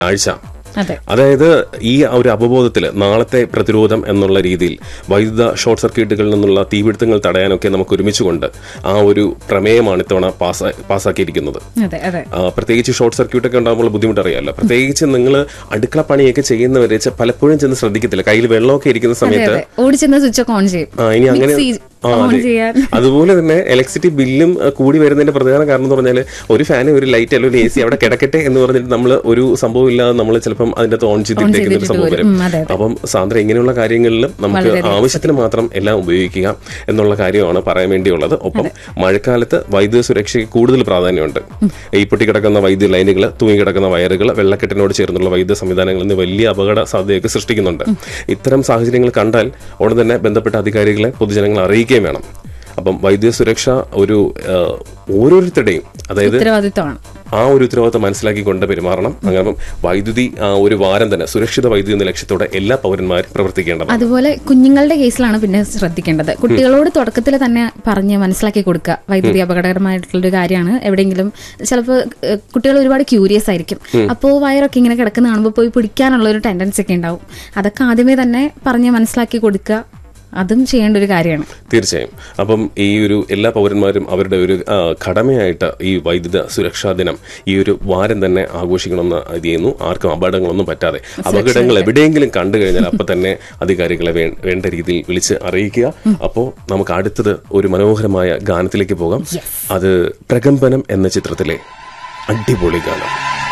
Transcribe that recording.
ആഴ്ച അതെ അതായത് ഈ ഒരു അവബോധത്തിൽ നാളത്തെ പ്രതിരോധം എന്നുള്ള രീതിയിൽ വൈദ്യുത ഷോർട്ട് സർക്യൂട്ടുകളിൽ നിന്നുള്ള തീപിടുത്തങ്ങൾ തടയാനൊക്കെ നമുക്ക് ഒരുമിച്ചുകൊണ്ട് ആ ഒരു പ്രമേയമാണ് ഇത്തവണ പാസ്സാ പാസ്സാക്കിയിരിക്കുന്നത് അതെ അതെ ആ, പ്രത്യേകിച്ച് ഷോർട്ട് സർക്യൂട്ട് ഒക്കെ ഉണ്ടാകുമ്പോൾ ബുദ്ധിമുട്ട് അറിയാമല്ലോ പ്രത്യേകിച്ച് നിങ്ങൾ അടുക്കള പണിയൊക്കെ ചെയ്യുന്നവരെ ചെ- പലപ്പോഴും ചെന്ന് ശ്രദ്ധിക്കത്തില്ല കയ്യിൽ വെള്ളമൊക്കെ ഇരിക്കുന്ന അതെ സമയത്ത് അതെ ഓടിച്ചെന്ന് സ്വിച്ച് ഒക്കെ ഓൺ ചെയ്യും ആ, ഇനി അങ്ങനെ മിക്സി ആ, ഓൺ അതെ. ചെയ്യാൻ അതുപോലെ തന്നെ ഇലക്ട്രിസിറ്റി ബില്ലും അഹ്, കൂടി വരുന്നതിന്റെ പ്രധാന കാരണം എന്ന് പറഞ്ഞാൽ ഒരു ഫാന് ഒരു ലൈറ്റ് അല്ലെങ്കിൽ ഒരു എ സി അവിടെ കിടക്കട്ടെ എന്ന് പറഞ്ഞിട്ട് നമ്മൾ ഒരു സംഭവം ഇല്ലാതെ നമ്മൾ ചിലപ്പം അതിന്റെ അകത്ത് ഓൺ ചെയ്തിട്ടേക്കുന്ന ഒരു ചെയ്തിട്ട് സംഭവം വരും. വരും ഉം, അതെ, അതെ. അപ്പം സാന്ദ്ര ഇങ്ങനെയുള്ള കാര്യങ്ങളിലും നമുക്ക് ആവശ്യത്തിന് മാത്രം എല്ലാം ഉപയോഗിക്കുക എന്നുള്ള കാര്യമാണ് പറയാൻ വേണ്ടിയുള്ളത് ഒപ്പം മഴക്കാലത്ത് വൈദ്യുത സുരക്ഷയ്ക്ക് കൂടുതൽ പ്രാധാന്യമുണ്ട് ഈ പൊട്ടിക്കിടക്കുന്ന വൈദ്യുത ലൈനുകൾ തൂങ്ങിക്കിടക്കുന്ന വയറുകൾ വെള്ളക്കെട്ടിനോട് ചേർന്നുള്ള വൈദ്യുത സംവിധാനങ്ങളിൽ നിന്ന് വലിയ അപകട സാധ്യതയൊക്കെ സൃഷ്ടിക്കുന്നുണ്ട് ഇത്തരം സാഹചര്യങ്ങൾ കണ്ടാൽ ഉടൻ തന്നെ ബന്ധപ്പെട്ട അധികാരികളെ പൊതുജനങ്ങൾ അറിയിക്കുകയും വേണം അപ്പം വൈദ്യുത സുരക്ഷ ഒരു ആ, ഓരോരുത്തരുടെയും അതായത് ഉത്തരവാദിത്വമാണ് ആ ഒരു ഉത്തരവാദിത്തം മനസ്സിലാക്കിക്കൊണ്ട് പെരുമാറണം അങ്ങനെ അപ്പം വൈദ്യുതി ആ ഒരു വാരം തന്നെ സുരക്ഷിത വൈദ്യുതി എന്ന ലക്ഷ്യത്തോടെ എല്ലാ പൗരന്മാരും പ്രവർത്തിക്കേണ്ടതാണ് അതുപോലെ കുഞ്ഞുങ്ങളുടെ കേസിലാണ് പിന്നെ ശ്രദ്ധിക്കേണ്ടത് കുട്ടികളോട് തുടക്കത്തിൽ തന്നെ പറഞ്ഞ് മനസ്സിലാക്കി കൊടുക്കുക വൈദ്യുതി അപകടകരമായിട്ടുള്ള ഒരു കാര്യമാണ് എവിടെയെങ്കിലും ചിലപ്പോൾ കുട്ടികൾ ഒരുപാട് ക്യൂരിയസ് ആയിരിക്കും അപ്പോൾ വയറൊക്കെ ഇങ്ങനെ കിടക്കുന്ന കാണുമ്പോൾ പോയി പിടിക്കാനുള്ള ഒരു ടെൻഡൻസി ഒക്കെ ഉണ്ടാവും അതൊക്കെ ആദ്യമേ തന്നെ പറഞ്ഞ് മനസ്സിലാക്കി കൊടുക്കുക അതും ചെയ്യേണ്ട ഒരു കാര്യമാണ് തീർച്ചയായും അപ്പം ഈ ഒരു എല്ലാ പൗരന്മാരും അവരുടെ ഒരു ആ, കടമയായിട്ട് ഈ വൈദ്യുത സുരക്ഷാ ദിനം ഈ ഒരു വാരം തന്നെ ആഘോഷിക്കണമെന്ന് ഇത് ചെയ്യുന്നു ആർക്കും അപകടങ്ങളൊന്നും പറ്റാതെ അപകടങ്ങൾ എവിടെയെങ്കിലും കണ്ടു കഴിഞ്ഞാൽ അപ്പൊ തന്നെ അധികാരികളെ വേ- വേണ്ട രീതിയിൽ വിളിച്ച് അറിയിക്കുക അപ്പോൾ നമുക്ക് അടുത്തത് ഒരു മനോഹരമായ ഗാനത്തിലേക്ക് പോകാം അത് പ്രകമ്പനം എന്ന ചിത്രത്തിലെ അടിപൊളി ഗാനം